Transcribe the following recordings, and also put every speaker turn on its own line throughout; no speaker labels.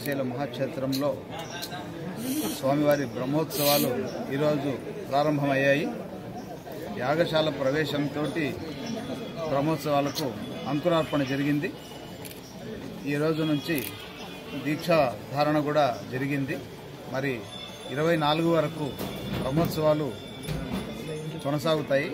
శ్రీశైల మహాక్షేత్రంలో స్వామివారి బ్రహ్మోత్సవాలు ఈరోజు ప్రారంభమయ్యాయి యాగశాల ప్రవేశంతో బ్రహ్మోత్సవాలకు అంకురార్పణ జరిగింది ఈ రోజు నుంచి దీక్షా ధారణ కూడా జరిగింది మరి ఇరవై నాలుగు వరకు బ్రహ్మోత్సవాలు కొనసాగుతాయి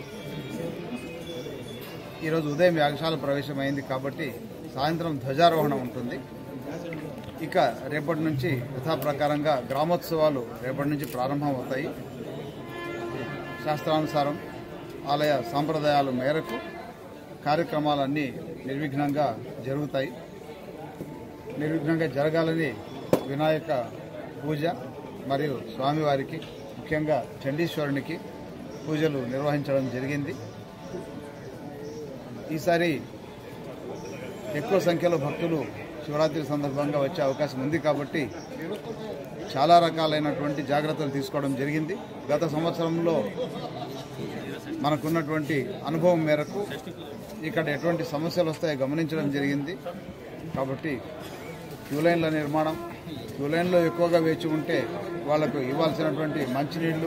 ఈరోజు ఉదయం యాగశాల ప్రవేశం అయింది కాబట్టి సాయంత్రం ధ్వజారోహణ ఉంటుంది ఇక రేపటి నుంచి యథాప్రకారంగా గ్రామోత్సవాలు రేపటి నుంచి ప్రారంభమవుతాయి శాస్త్రానుసారం ఆలయ సాంప్రదాయాల మేరకు కార్యక్రమాలన్నీ నిర్విఘ్నంగా జరుగుతాయి నిర్విఘ్నంగా జరగాలని వినాయక పూజ మరియు స్వామివారికి ముఖ్యంగా చండీశ్వరునికి పూజలు నిర్వహించడం జరిగింది ఈసారి ఎక్కువ సంఖ్యలో భక్తులు శివరాత్రి సందర్భంగా వచ్చే అవకాశం ఉంది కాబట్టి చాలా రకాలైనటువంటి జాగ్రత్తలు తీసుకోవడం జరిగింది గత సంవత్సరంలో మనకున్నటువంటి అనుభవం మేరకు ఇక్కడ ఎటువంటి సమస్యలు వస్తాయో గమనించడం జరిగింది కాబట్టి క్యూ లైన్ల నిర్మాణం క్యూ లైన్లో ఎక్కువగా వేచి ఉంటే వాళ్లకు ఇవ్వాల్సినటువంటి మంచినీళ్లు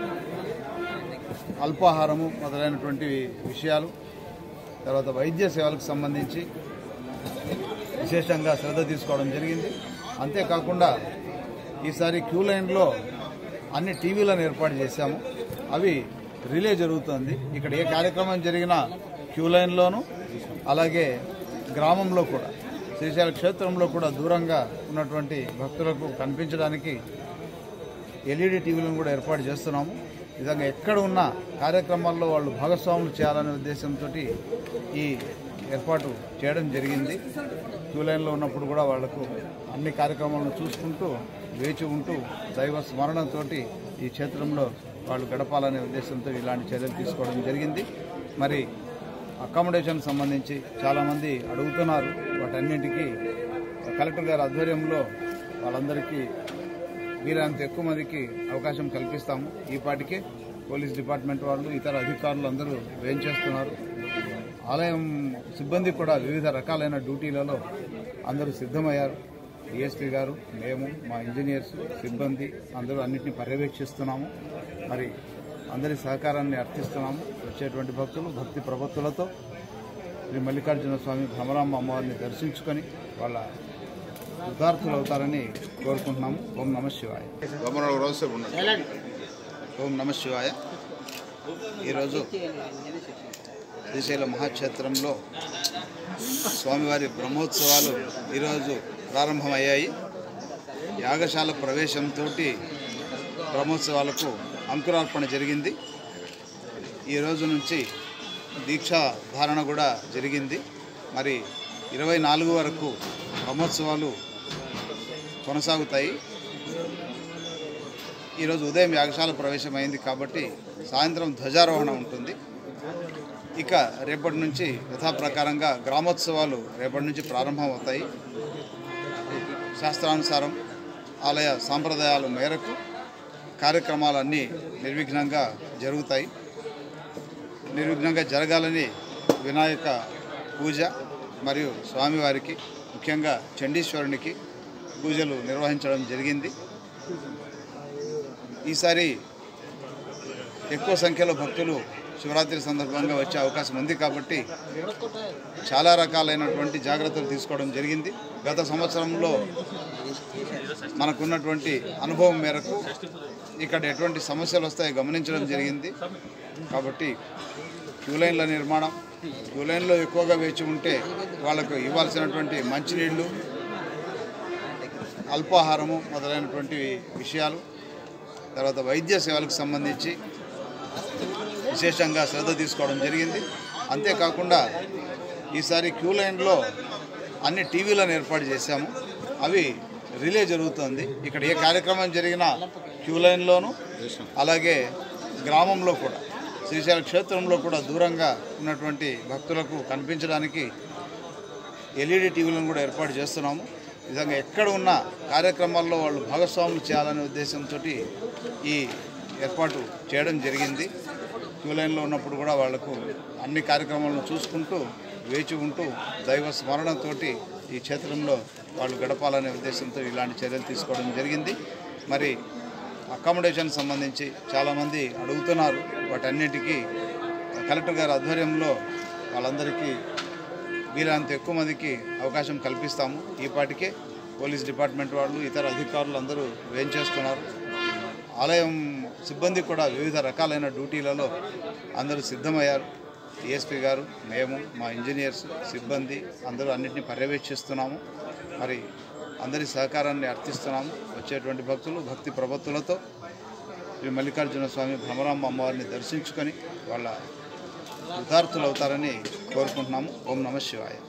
అల్పాహారము మొదలైనటువంటి విషయాలు తర్వాత వైద్య సేవలకు సంబంధించి విశేషంగా శ్రద్ధ తీసుకోవడం జరిగింది అంతేకాకుండా ఈసారి క్యూ లైన్లో అన్ని టీవీలను ఏర్పాటు చేశాము అవి రిలే జరుగుతుంది ఇక్కడ ఏ కార్యక్రమం జరిగినా క్యూ లైన్లోను అలాగే గ్రామంలో కూడా శ్రీశైల క్షేత్రంలో కూడా దూరంగా ఉన్నటువంటి భక్తులకు కనిపించడానికి ఎల్ఈడి టీవీలను కూడా ఏర్పాటు చేస్తున్నాము విధంగా ఎక్కడ ఉన్న కార్యక్రమాల్లో వాళ్ళు భాగస్వాములు చేయాలనే ఉద్దేశంతో ఈ ఏర్పాటు చేయడం జరిగింది క్యూ లైన్లో ఉన్నప్పుడు కూడా వాళ్లకు అన్ని కార్యక్రమాలను చూసుకుంటూ వేచి ఉంటూ దైవ స్మరణతో ఈ క్షేత్రంలో వాళ్ళు గడపాలనే ఉద్దేశంతో ఇలాంటి చర్యలు తీసుకోవడం జరిగింది మరి అకామిడేషన్ సంబంధించి చాలామంది అడుగుతున్నారు వాటన్నింటికి కలెక్టర్ గారి ఆధ్వర్యంలో వాళ్ళందరికీ వీలైనంత ఎక్కువ మందికి అవకాశం కల్పిస్తాము ఈ పాటికే పోలీస్ డిపార్ట్మెంట్ వాళ్ళు ఇతర అధికారులు అందరూ వేయించేస్తున్నారు ఆలయం సిబ్బంది కూడా వివిధ రకాలైన డ్యూటీలలో అందరూ సిద్ధమయ్యారు డిఎస్పీ గారు మేము మా ఇంజనీర్స్ సిబ్బంది అందరూ అన్నింటినీ పర్యవేక్షిస్తున్నాము మరి అందరి సహకారాన్ని అర్థిస్తున్నాము వచ్చేటువంటి భక్తులు భక్తి ప్రభక్తులతో శ్రీ మల్లికార్జున స్వామి భ్రమరామ అమ్మవారిని దర్శించుకొని వాళ్ళ ఉదార్థులు అవుతారని కోరుకుంటున్నాము ఓం నమ శివాయ ఓం నమ శివాయ ఈరోజు శ్రీశైల మహాక్షేత్రంలో స్వామివారి బ్రహ్మోత్సవాలు ఈరోజు ప్రారంభమయ్యాయి యాగశాల ప్రవేశంతో బ్రహ్మోత్సవాలకు అంకురార్పణ జరిగింది ఈ రోజు నుంచి దీక్షా ధారణ కూడా జరిగింది మరి ఇరవై నాలుగు వరకు బ్రహ్మోత్సవాలు కొనసాగుతాయి ఈరోజు ఉదయం యాగశాల ప్రవేశం అయింది కాబట్టి సాయంత్రం ధ్వజారోహణ ఉంటుంది ఇక రేపటి నుంచి యథాప్రకారంగా గ్రామోత్సవాలు రేపటి నుంచి ప్రారంభమవుతాయి శాస్త్రానుసారం ఆలయ సాంప్రదాయాల మేరకు కార్యక్రమాలన్నీ నిర్విఘ్నంగా జరుగుతాయి నిర్విఘ్నంగా జరగాలని వినాయక పూజ మరియు స్వామివారికి ముఖ్యంగా చండీశ్వరునికి పూజలు నిర్వహించడం జరిగింది ఈసారి ఎక్కువ సంఖ్యలో భక్తులు శివరాత్రి సందర్భంగా వచ్చే అవకాశం ఉంది కాబట్టి చాలా రకాలైనటువంటి జాగ్రత్తలు తీసుకోవడం జరిగింది గత సంవత్సరంలో మనకున్నటువంటి అనుభవం మేరకు ఇక్కడ ఎటువంటి సమస్యలు వస్తాయో గమనించడం జరిగింది కాబట్టి క్యూ లైన్ల నిర్మాణం క్యూ లైన్లో ఎక్కువగా వేచి ఉంటే వాళ్ళకు ఇవ్వాల్సినటువంటి మంచినీళ్లు అల్పాహారము మొదలైనటువంటి విషయాలు తర్వాత వైద్య సేవలకు సంబంధించి విశేషంగా శ్రద్ధ తీసుకోవడం జరిగింది అంతేకాకుండా ఈసారి క్యూ లైన్లో అన్ని టీవీలను ఏర్పాటు చేశాము అవి రిలే జరుగుతుంది ఇక్కడ ఏ కార్యక్రమం జరిగినా క్యూ లైన్లోను అలాగే గ్రామంలో కూడా శ్రీశైల క్షేత్రంలో కూడా దూరంగా ఉన్నటువంటి భక్తులకు కనిపించడానికి ఎల్ఈడి టీవీలను కూడా ఏర్పాటు చేస్తున్నాము నిజంగా ఎక్కడ ఉన్న కార్యక్రమాల్లో వాళ్ళు భాగస్వాములు చేయాలనే ఉద్దేశంతో ఈ ఏర్పాటు చేయడం జరిగింది క్యూ లైన్లో ఉన్నప్పుడు కూడా వాళ్లకు అన్ని కార్యక్రమాలను చూసుకుంటూ వేచి ఉంటూ దైవ స్మరణతోటి ఈ క్షేత్రంలో వాళ్ళు గడపాలనే ఉద్దేశంతో ఇలాంటి చర్యలు తీసుకోవడం జరిగింది మరి అకామిడేషన్ సంబంధించి చాలామంది అడుగుతున్నారు వాటన్నిటికీ కలెక్టర్ గారి ఆధ్వర్యంలో వాళ్ళందరికీ వీలంత ఎక్కువ మందికి అవకాశం కల్పిస్తాము ఈ పాటికే పోలీస్ డిపార్ట్మెంట్ వాళ్ళు ఇతర అధికారులు అందరూ వేంచేస్తున్నారు ఆలయం సిబ్బంది కూడా వివిధ రకాలైన డ్యూటీలలో అందరూ సిద్ధమయ్యారు డిఎస్పీ గారు మేము మా ఇంజనీర్స్ సిబ్బంది అందరూ అన్నింటినీ పర్యవేక్షిస్తున్నాము మరి అందరి సహకారాన్ని అర్థిస్తున్నాము వచ్చేటువంటి భక్తులు భక్తి ప్రభత్తులతో శ్రీ మల్లికార్జున స్వామి భ్రమరాంబ అమ్మవారిని దర్శించుకొని వాళ్ళ కృతార్థులు అవుతారని కోరుకుంటున్నాము ఓం నమ శివాయ